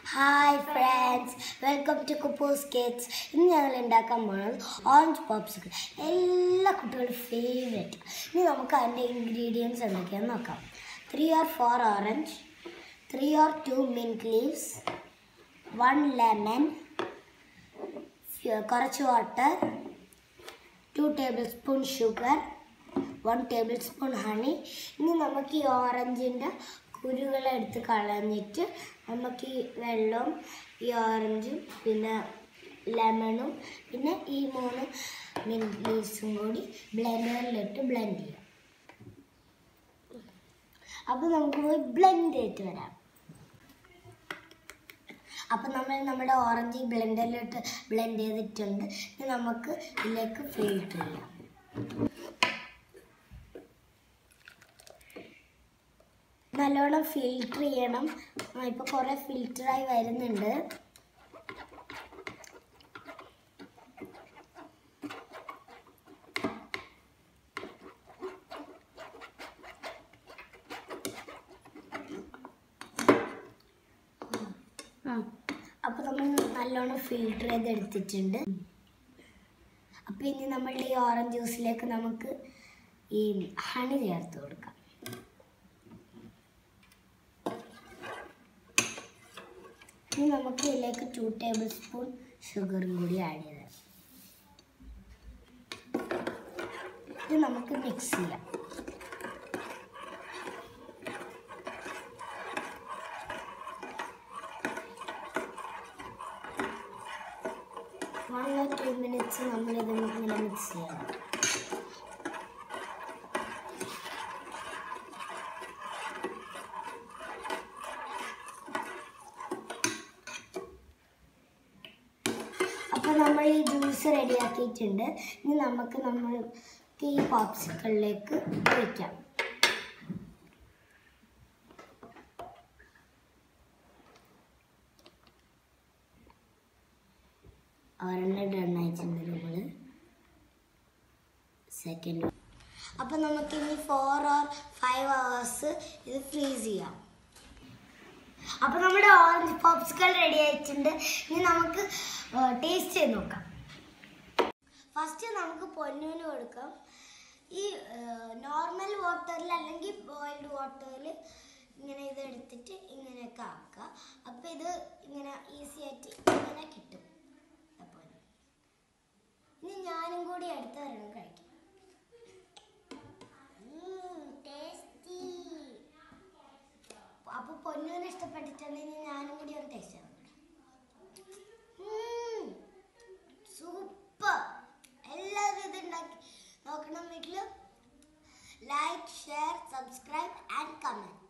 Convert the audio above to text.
hi friends welcome to Kuppoos kids ഇന്ന് ഞങ്ങൾ ഉണ്ടാക്കാൻ പോകുന്നത് ഓറഞ്ച് പോപ്സിക്കിൾ എല്ലാ കുട്ടികളുടെ ഫേവറേറ്റ് ഇനി നമുക്ക് അതിൻ്റെ ഇൻഗ്രീഡിയൻസ് എന്തൊക്കെയാണെന്ന് നോക്കാം three or four orange three or two mint leaves one lemon കുറച്ച് water two tablespoon sugar one tablespoon honey ഇനി നമുക്ക് ഈ ഓറഞ്ചിൻ്റെ കുരുകളെടുത്ത് കളഞ്ഞിട്ട് നമുക്ക് ഈ വെള്ളവും ഈ ഓറഞ്ചും പിന്നെ ലെമണും പിന്നെ ഈ മൂന്ന് മിൻറ്റ് ലീവ്സും കൂടി ബ്ലെൻഡറിലിട്ട് ബ്ലെൻഡ് ചെയ്യാം അപ്പോൾ നമുക്ക് പോയി ബ്ലെൻഡ് ചെയ്തിട്ട് വരാം അപ്പം നമ്മൾ നമ്മുടെ ഓറഞ്ച് ബ്ലെൻഡറിലിട്ട് ബ്ലെൻഡ് ചെയ്തിട്ടുണ്ട് ഇനി നമുക്ക് ഇതിലേക്ക് ഫിൽറ്റർ ചെയ്യാം നല്ലോണം ഫിൽറ്റർ ചെയ്യണം ഇപ്പോൾ കുറേ ഫിൽറ്ററായി വരുന്നുണ്ട് അപ്പോൾ നമ്മൾ നല്ലോണം ഫിൽറ്റർ ചെയ്തെടുത്തിട്ടുണ്ട് അപ്പോൾ ഇനി നമ്മളുടെ ഈ ഓറഞ്ച് ജ്യൂസിലേക്ക് നമുക്ക് ഈ ഹണി ചേർത്ത് കൊടുക്കാം ഇനി നമുക്ക് ഇതിലേക്ക് ടു ടേബിൾ സ്പൂൺ ഷുഗറും കൂടി ആഡ് ചെയ്ത് ഇത് നമുക്ക് മിക്സ് ചെയ്യാം വൺ ഓർ ടു മിനിറ്റ്സ് നമ്മളിത് ഇങ്ങനെ മിക്സ് ചെയ്യണം അപ്പോൾ നമ്മൾ ഈ ജ്യൂസ് റെഡിയാക്കിയിട്ടുണ്ട് ഇനി നമുക്ക് നമ്മൾക്ക് ഈ പോപ്സിക്കളിലേക്ക് ഒഴിക്കാം ഒരെണ്ണം ഡൺ ആയിട്ടുണ്ട് നമ്മൾ സെക്കൻഡ് അപ്പോൾ നമുക്ക് ഇനി ഫോർ ഓർ ഫൈവ് അവേഴ്സ് ഇത് ഫ്രീസ് ചെയ്യാം അപ്പോൾ നമ്മുടെ ഓറഞ്ച് പോപ്സിക്കൽ റെഡി ആയിട്ടുണ്ട് ഇനി നമുക്ക് ടേസ്റ്റ് ചെയ്ത് നോക്കാം ഫസ്റ്റ് നമുക്ക് പൊന്നൂന് കൊടുക്കാം ഈ നോർമൽ വാട്ടറിൽ അല്ലെങ്കിൽ ബോയിൽഡ് വാട്ടറിൽ ഇങ്ങനെ ഇത് എടുത്തിട്ട് ഇങ്ങനെയൊക്കെ ആക്കുക അപ്പോൾ ഇത് ഇങ്ങനെ ഈസി ആയിട്ട് ഇങ്ങനെ കിട്ടും അപ്പോൾ ഇനി ഞാനും കൂടി അടുത്ത് തരണം കഴിക്കാം ടേസ്റ്റി അപ്പൊ പൊന്നൂന് ഇഷ്ടപ്പെട്ടിട്ടുണ്ടെങ്കിൽ ഞാനും കൂടി ഒന്ന് ടേസ്റ്റ് ചെയ്യാം സൂപ്പർ എല്ലാവരും ഇത് ഉണ്ടാക്കി നോക്കണം വീട്ടിൽ like share subscribe and comment